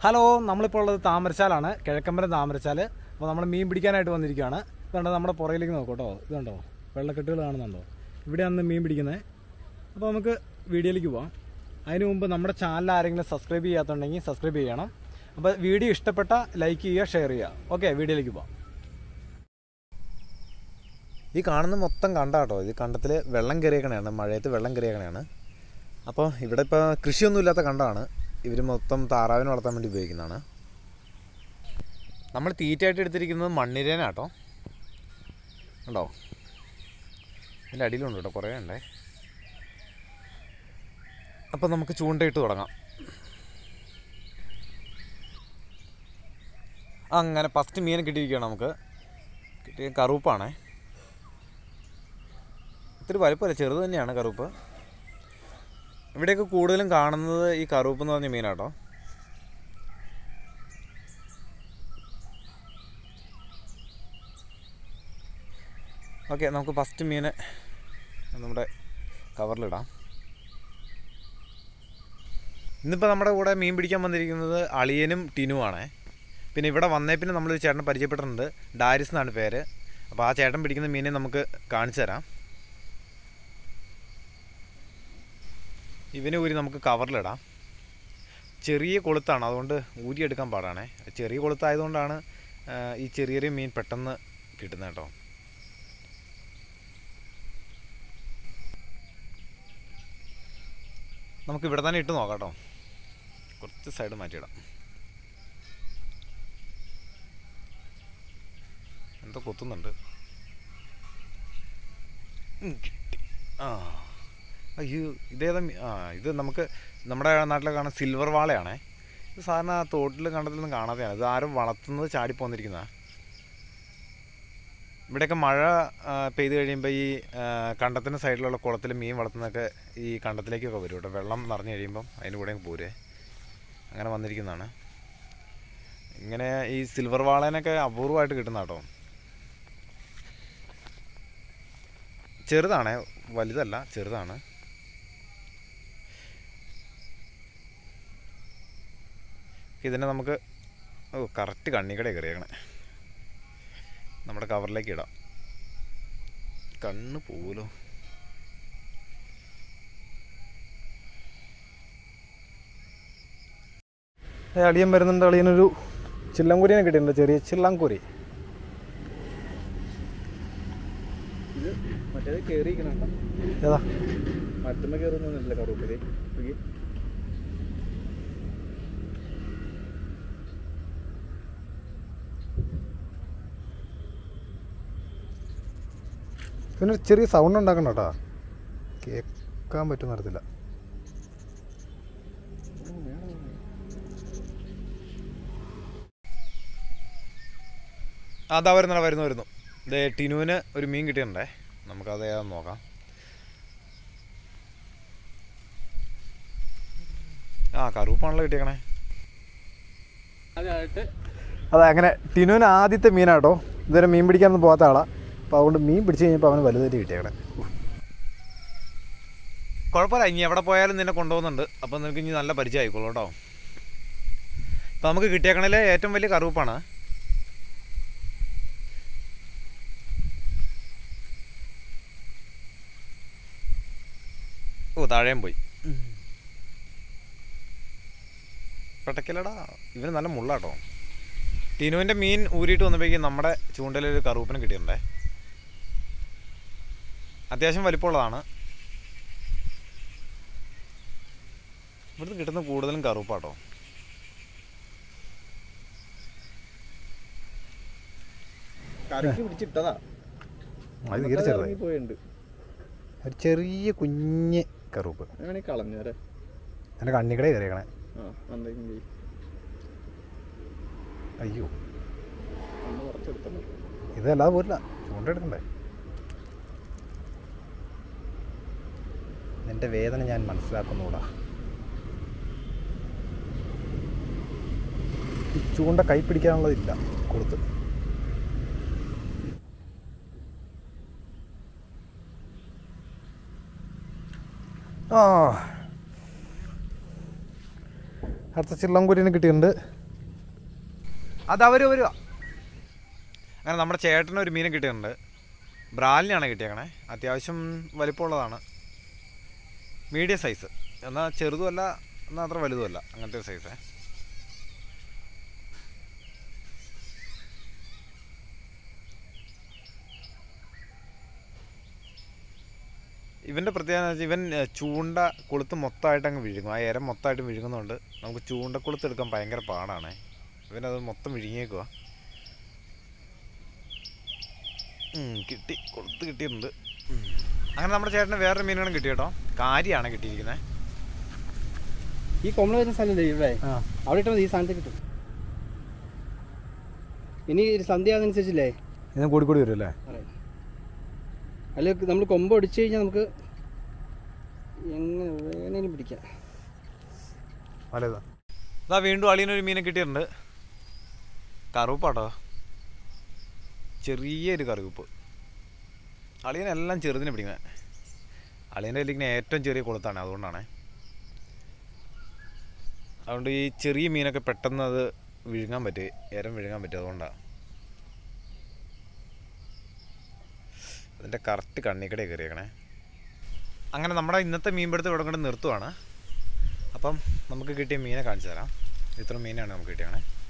Hello നമ്മളിപ്പോൾ ഉള്ളത് താമരച്ചാലാണ് കിഴക്കമ്പലം താമരച്ചാൽ അപ്പോൾ നമ്മൾ മീൻ പിടിക്കാനായിട്ട് വന്നിരിക്കുകയാണ് ഇതുണ്ടോ നമ്മുടെ പുറയിലേക്ക് നോക്കൂ കേട്ടോ ഇതുണ്ടോ വെള്ളക്കെട്ടുകൾ കാണുന്നുണ്ടോ ഇവിടെയാണ് മീൻ പിടിക്കുന്നത് അപ്പോൾ നമുക്ക് വീഡിയോയിലേക്ക് പോവാം അതിന് മുമ്പ് നമ്മുടെ ചാനൽ ആരെങ്കിലും സബ്സ്ക്രൈബ് ചെയ്യാത്തുണ്ടെങ്കിൽ സബ്സ്ക്രൈബ് ചെയ്യണം അപ്പോൾ വീഡിയോ ഇഷ്ടപ്പെട്ട ലൈക്ക് ചെയ്യുക ഷെയർ ചെയ്യുക ഓക്കെ വീഡിയോയിലേക്ക് പോവാം ഈ കാണുന്ന മൊത്തം കണ്ടാട്ടോ ഇത് കണ്ടത്തിൽ വെള്ളം കയറിയേക്കണയാണ് മഴയത്ത് വെള്ളം കയറിയേക്കണയാണ് അപ്പോൾ ഇവിടെ ഇപ്പോൾ കൃഷിയൊന്നും ഇല്ലാത്ത കണ്ടാണ് ഇവർ മൊത്തം താറാവിനെ വളർത്താൻ വേണ്ടി ഉപയോഗിക്കുന്നതാണ് നമ്മൾ തീറ്റയായിട്ട് എടുത്തിരിക്കുന്നത് മണ്ണിരേനാട്ടോ ഉണ്ടോ ഇതിൻ്റെ അടിയിലുണ്ട് കേട്ടോ കുറേ ഉണ്ടേ അപ്പോൾ നമുക്ക് ചൂണ്ടയിട്ട് തുടങ്ങാം അങ്ങനെ ഫസ്റ്റ് മീനെ കിട്ടിയിരിക്കുകയാണ് നമുക്ക് കിട്ടിയ കറുപ്പാണേ ഇത്തിരി വലുപ്പമല്ല ചെറുത് തന്നെയാണ് കറുപ്പ് ഇവിടെയൊക്കെ കൂടുതലും കാണുന്നത് ഈ കറുപ്പ് എന്ന് പറഞ്ഞ മീനാട്ടോ ഓക്കെ നമുക്ക് ഫസ്റ്റ് മീനെ നമ്മുടെ കവറിലിടാം ഇന്നിപ്പോൾ നമ്മുടെ കൂടെ മീൻ പിടിക്കാൻ വന്നിരിക്കുന്നത് അളിയനും ടിനുവാണേ പിന്നെ ഇവിടെ വന്നേ പിന്നെ നമ്മൾ ചേട്ടനെ പരിചയപ്പെട്ടിട്ടുണ്ട് ഡാരിസ് എന്നാണ് പേര് അപ്പോൾ ആ ചേട്ടൻ പിടിക്കുന്ന മീനെ നമുക്ക് കാണിച്ചു തരാം ഇവനെ ഊരി നമുക്ക് കവറിലിടാം ചെറിയ കൊളുത്താണ് അതുകൊണ്ട് ഊരിയെടുക്കാൻ പാടാണേ ചെറിയ കൊളുത്തായതുകൊണ്ടാണ് ആ, ഈ ചെറിയ ചെറിയ മീൻ പെട്ടെന്ന് കിട്ടുന്നത് കേട്ടോ നമുക്ക് ഇവിടെ തന്നെ ഇട്ട് നോക്കാം കേട്ടോ കുറച്ച് സൈഡ് മാറ്റിയിടാം എന്തോ കൊത്തുന്നുണ്ട് ഉം, കിട്ടി ആ അയ്യോ ഇതേതാ മീ- ആ ഇത് നമുക്ക് നമ്മുടെ നാട്ടിലെ കാണുന്ന സിൽവർ വാളയാണേ ഇത് സാധാരണ തോട്ടിൽ കണ്ടതിലൊന്നും കാണാതെയാണ് ഇത് ആരും വളർത്തുന്നത് ചാടി പോന്നിരിക്കുന്നതാണ് ഇവിടെയൊക്കെ മഴ ആ, പെയ്ത് കഴിയുമ്പോൾ ഈ ആ, കണ്ടത്തിൻ്റെ സൈഡിലുള്ള കുളത്തിൽ മീൻ വളർത്തുന്നതൊക്കെ ഈ കണ്ടത്തിലേക്കൊക്കെ വരും കേട്ടോ വെള്ളം നിറഞ്ഞു കഴിയുമ്പം അതിൻ്റെ കൂടെ അങ്ങ് പോരെ അങ്ങനെ വന്നിരിക്കുന്നതാണ് ഇങ്ങനെ ഈ സിൽവർ വാളേനൊക്കെ അപൂർവമായിട്ട് കിട്ടുന്ന കേട്ടോ ചെറുതാണേ വലുതല്ല ചെറുതാണ് ഇതിനെ നമുക്ക് ഓ കറക്റ്റ് കണ്ണിക്കട കയറിയേക്കണേ നമ്മുടെ കവറിലേക്ക് ഇടാം കണ്ണ് പോലോ അളിയൻ വരുന്നുണ്ട് അളിയനൊരു ചില്ലംകുരിനെ കിട്ടിയിട്ടുണ്ട് ചെറിയ ചില്ലംകുരി മറ്റേത് കേറിയിരിക്കണ ഏതാ മരത്തുമ്മ കയറുന്നില്ല കറുപ്പില് പിന്നെ ചെറിയ സൗണ്ട് ഉണ്ടാക്കണം കേട്ടോ കേൾക്കാൻ പറ്റുന്ന അറിയത്തില്ല അതാ വരുന്നടാ വരുന്നു വരുന്നു ഇത് ടിനുവിന് ഒരു മീൻ കിട്ടിയിട്ടുണ്ടേ നമുക്കത് ഏതാന്ന് നോക്കാം ആ കറുപ്പാണല്ലോ കിട്ടിയേക്കണേ അതായിട്ട് അതെ അങ്ങനെ ടിനുവിന് ആദ്യത്തെ മീനാട്ടോ ഇതുവരെ മീൻ പിടിക്കാനൊന്നും പോകാത്ത ആളാ അപ്പോൾ അതുകൊണ്ട് മീൻ പിടിച്ച് കഴിഞ്ഞപ്പോൾ അവന് വലുതായിട്ട് കിട്ടിയേക്കണേ കുഴപ്പമില്ല ഇനി എവിടെ പോയാലും നിന്നെ കൊണ്ടുപോകുന്നുണ്ട് അപ്പോൾ നിനക്ക് ഇനി നല്ല പരിചയം ആയിക്കോളൂ കേട്ടോ ഇപ്പം നമുക്ക് കിട്ടിയേക്കണേൽ ഏറ്റവും വലിയ കറുപ്പാണ് ഓ താഴെയും പോയി പെട്ടക്കലടാ ഇവന് നല്ല മുള്ളാട്ടോ ടീനുവിൻ്റെ മീൻ ഊരിയിട്ട് വന്നപ്പോഴേക്കും നമ്മുടെ ചൂണ്ടയിൽ ഒരു കറുപ്പിനെ കിട്ടിയിട്ടുണ്ടേ അത്യാവശ്യം വലിപ്പമുള്ളതാണ് ഇവിടുന്ന് കിട്ടുന്ന കൂടുതലും കറുപ്പാട്ടോ കറിക്ക് പിടിച്ചിട്ടതാ അത് തീരെ ചെറുതായി പോയിട്ടുണ്ട് ഒരു ചെറിയ കുഞ്ഞ് കറുപ്പ് അങ്ങനെ കളഞ്ഞേരെ എൻ്റെ കണ്ണിക്കട കയറിയേക്കണേ ആ എന്തെങ്കിലും ചെയ്യും അയ്യോ ഒന്ന് കുറച്ചെടുത്തല്ലോ ഇതല്ലാതെ പോരില്ല ചൂണ്ട എടുക്കണ്ടേ നിന്റെ വേദന ഞാൻ മനസ്സിലാക്കുന്നുകൂടാ ഈ ചൂണ്ട കൈ പിടിക്കാനുള്ളതില്ല കൊടുത്ത് ആ അടുത്ത ചിള്ളംകുരിനെ കിട്ടിയിട്ടുണ്ട് അത് അവർ വരുക അങ്ങനെ നമ്മുടെ ചേട്ടന് ഒരു മീനെ കിട്ടിയിട്ടുണ്ട് ബ്രാലിനാണ് കിട്ടിയേക്കണേ അത്യാവശ്യം വലിപ്പമുള്ളതാണ് മീഡിയം സൈസ് എന്നാൽ ചെറുതുമല്ല എന്നാൽ അത്ര വലുതുമല്ല അങ്ങനത്തെ ഒരു സൈസേ ഇവൻ്റെ പ്രത്യേകത എന്ന് വെച്ചാൽ ഇവൻ ഏഹ്, ചൂണ്ട കൊളുത്ത് മൊത്തമായിട്ട് അങ്ങ് വിഴുങ്ങും ആ ഇര മൊത്തമായിട്ട് വിഴുങ്ങുന്നതുകൊണ്ട് നമുക്ക് ചൂണ്ട കൊളുത്ത് എടുക്കാൻ ഭയങ്കര പാടാണ് ഇവനത് മൊത്തം വിഴുങ്ങിയേക്കുക കിട്ടി കൊളുത്ത് കിട്ടിയിട്ടുണ്ട് ഉം. അങ്ങനെ നമ്മുടെ ചേട്ടന് വേറൊരു മീനാണ് കിട്ടി കേട്ടോ കാരിയാണ് കിട്ടിയിരിക്കുന്നത് ഈ കൊമ്മള വരുന്ന സ്ഥലമല്ലേ ഇവിടെ ആ അവിടെ ഇട്ടാൽ മതി ഈ സ്ഥാനത്ത് കിട്ടും ഇനി ഒരു സന്ധ്യ ആകുന്നതനുസരിച്ചില്ലേ ഇതിന് കൂടി കൂടി വരും അല്ലേ അല്ലെ നമ്മൾ കൊമ്പ് ഒടിച്ചു കഴിഞ്ഞാൽ നമുക്ക് എങ്ങനെ വേണേലും പിടിക്കാം വലുതാ അതാ വീണ്ടും അളിയനൊരു മീനെ കിട്ടിയിട്ടുണ്ട് കറുപ്പാട്ടോ ചെറിയൊരു കറുപ്പ് അളിയനെല്ലാം ചെറുതിനെ പിടിക്കുന്നത് അളിയൻ്റെ കയ്യിലിരിക്കുന്ന ഏറ്റവും ചെറിയ കൊളുത്താണ് അതുകൊണ്ടാണ് അതുകൊണ്ട് ഈ ചെറിയ മീനൊക്കെ പെട്ടെന്ന് അത് വിഴുങ്ങാൻ പറ്റും എരം വിഴുങ്ങാൻ പറ്റും അതുകൊണ്ടാണ് അതിൻ്റെ കറക്റ്റ് കണ്ണിക്കടയിൽ കയറിയേക്കണേ അങ്ങനെ നമ്മുടെ ഇന്നത്തെ മീൻപിടുത്തം ഇവിടെ കൊണ്ട് നിർത്തുവാണ് അപ്പം നമുക്ക് കിട്ടിയ മീനെ കാണിച്ചു തരാം ഇത്ര മീനാണ് നമുക്ക് കിട്ടിയത്